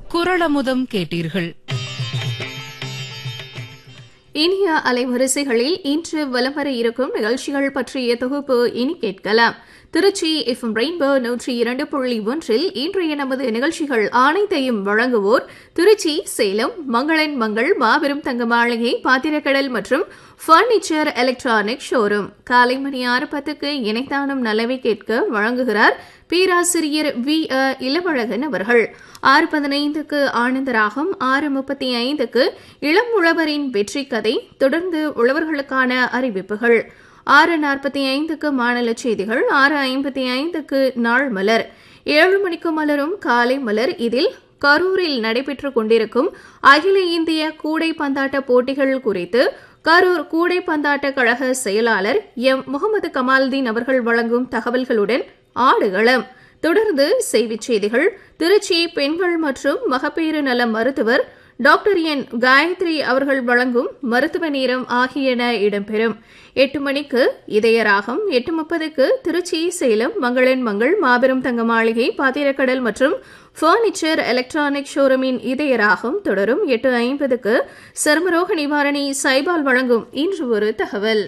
குரளமுதம் கேட்டீர்கள் இனிய அலைவரிசைகளில் இன்று வலம் வர இருக்கும் நிகழ்ச்சிகள் பற்றிய தொகுப்பு இனி கேட்கலாம் திருச்சி எஃப்எம் ரெயின்போ நூற்றி இரண்டு புள்ளி ஒன்றில் இன்றைய நமது நிகழ்ச்சிகள் அனைத்தையும் வழங்குவோர் திருச்சி சேலம் மங்களன் மங்கள் மாபெரும் தங்க மாளிகை பாத்திரக்கடல் மற்றும் பர்னிச்சர் எலக்ட்ரானிக் ஷோரூம் காலை மணி ஆறு பத்துக்கு இணைத்தானும் நலவை கேட்க வழங்குகிறார் பேராசிரியர் வி அ இளவழகன் அவர்கள் ஆறு பதினைந்துக்கு ஆனந்தராகம் ஆறு முப்பத்தி ஐந்துக்கு இளம் உழவரின் வெற்றி கதை தொடர்ந்து உழவர்களுக்கான அறிவிப்புகள் ஆறு நாற்பத்தி ஐந்துக்கு மாநில செய்திகள் ஆறு ஐம்பத்தி ஐந்துக்கு நாள் மலர் ஏழு மணிக்கு மலரும் காலை மலர் இதில் கரூரில் நடைபெற்றுக் கொண்டிருக்கும் அகில இந்திய கூடை பந்தாட்ட போட்டிகள் குறித்து கரூர் கூடை பந்தாட்ட கழக செயலாளர் எம் முகமது கமால்தீன் அவர்கள் வழங்கும் தகவல்களுடன் ஆடுகளம் தொடர்ந்து செய்திச் செய்திகள் திருச்சி பெண்கள் மற்றும் மகப்பேறு நல மருத்துவர் டாக்டர் என் காயத்ரி அவர்கள் வழங்கும் மருத்துவ நேரம் ஆகியன இடம்பெறும் எட்டு மணிக்கு இதயராகம் எட்டு முப்பதுக்கு திருச்சி சேலம் மங்களன் மங்கள் மாபெரும் தங்க மாளிகை பாத்திரக்கடல் மற்றும் பர்னிச்சர் எலக்ட்ரானிக் ஷோரூமின் இதயராகம் தொடரும் எட்டு ஐம்பதுக்கு சர்மரோக நிவாரணி சைபால் வழங்கும் இன்று ஒரு தகவல்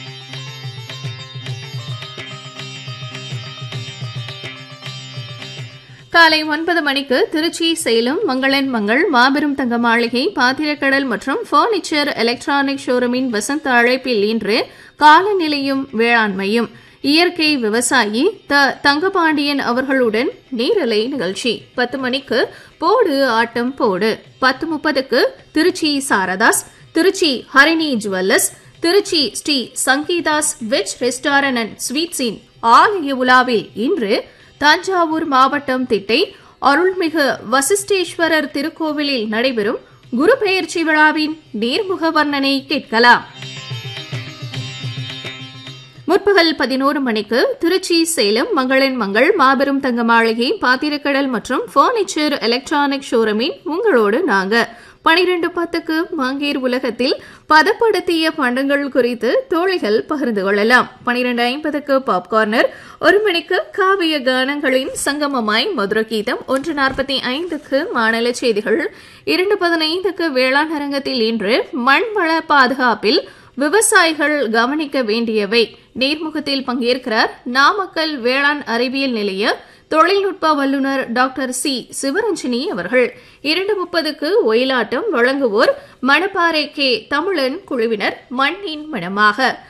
காலை ஒன்பது மணிக்கு திருச்சி சேலம் மங்களன் மங்கள் மாபெரும் தங்க மாளிகை பாத்திரக்கடல் மற்றும் பர்னிச்சர் எலக்ட்ரானிக் ஷோரூமின் வசந்த அழைப்பில் இன்று காலநிலையும் வேளாண்மையும் இயற்கை விவசாயி த தங்கபாண்டியன் அவர்களுடன் நேரலை நிகழ்ச்சி பத்து மணிக்கு போடு ஆட்டம் போடு பத்து முப்பதுக்கு Trichy Sarathas Trichy Harini jewellers Trichy Sri Sangeethas veg restaurant and ஸ்வீட்ஸின் ஆலய உலாவில் இன்று தஞ்சாவூர் மாவட்டம் திட்டை அருள்மிகு வசிஷ்டேஸ்வரர் திருக்கோவிலில் நடைபெறும் குரு பெயர்ச்சி விழாவின் நேர்முக வர்ணனை கேட்கலாம் முற்பகல் பதினோரு மணிக்கு திருச்சி சேலம் மங்களன் மங்கள் மாபெரும் தங்க மாளிகை பாத்திரக்கடல் மற்றும் பர்னிச்சர் எலக்ட்ரானிக் ஷோரூமின் உங்களோடு நாங்க பனிரெண்டு பத்துக்கு மங்கேர் உலகத்தில் பதப்படுத்திய பண்டங்கள் குறித்து தோழிகள் பகிர்ந்து கொள்ளலாம் பனிரெண்டு ஐம்பதுக்கு பாப்கார்னர் ஒரு மணிக்கு காவிய கானங்களின் சங்கமமாய் மதுர கீதம் ஒன்று நாற்பத்தி ஐந்துக்கு மாநில செய்திகள் இரண்டு பதினைந்துக்கு வேளாண் அரங்கத்தில் இன்று மண்வள பாதுகாப்பில் விவசாயிகள் கவனிக்க வேண்டியவை நேர்முகத்தில் பங்கேற்கிறார் நாமக்கல் வேளாண் அறிவியல் நிலைய தொழில்நுட்ப வல்லுநர் டாக்டர் சி சிவரஞ்சனி அவர்கள் இரண்டு முப்பதுக்கு ஒயிலாட்டம் வழங்குவோர் மணப்பாறை கே தமிழன் குழுவினர் மண்ணின் மனமாக